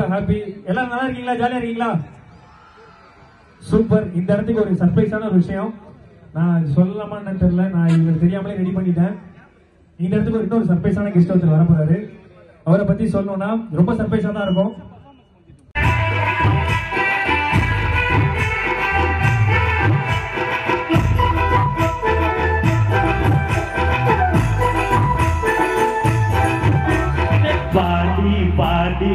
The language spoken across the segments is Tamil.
ஹாப்பி எல்லாரும் நல்லா இருக்கீங்களா ஜாலியா இருக்கீங்களா சூப்பர் இந்த இடத்துக்கு ஒரு சர்ப்ரைஸான ஒரு விஷயம் நான் சொல்லலாமான்னு தெரியல நான் இவர் தெரியாமலே ரெடி பண்ணிட்டேன் இந்த இடத்துக்கு ஒரு இன்னொரு சர்ப்ரைஸான கெஸ்ட் ஒருத்தர் வர போறாரு அவரை பத்தி சொல்லணும்னா ரொம்ப சர்ப்ரைஸா தான் இருக்கும் பாடி பாடி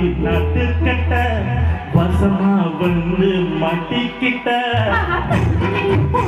நட்டுக்கட்ட வசமா வந்து மாட்டிக்கிட்ட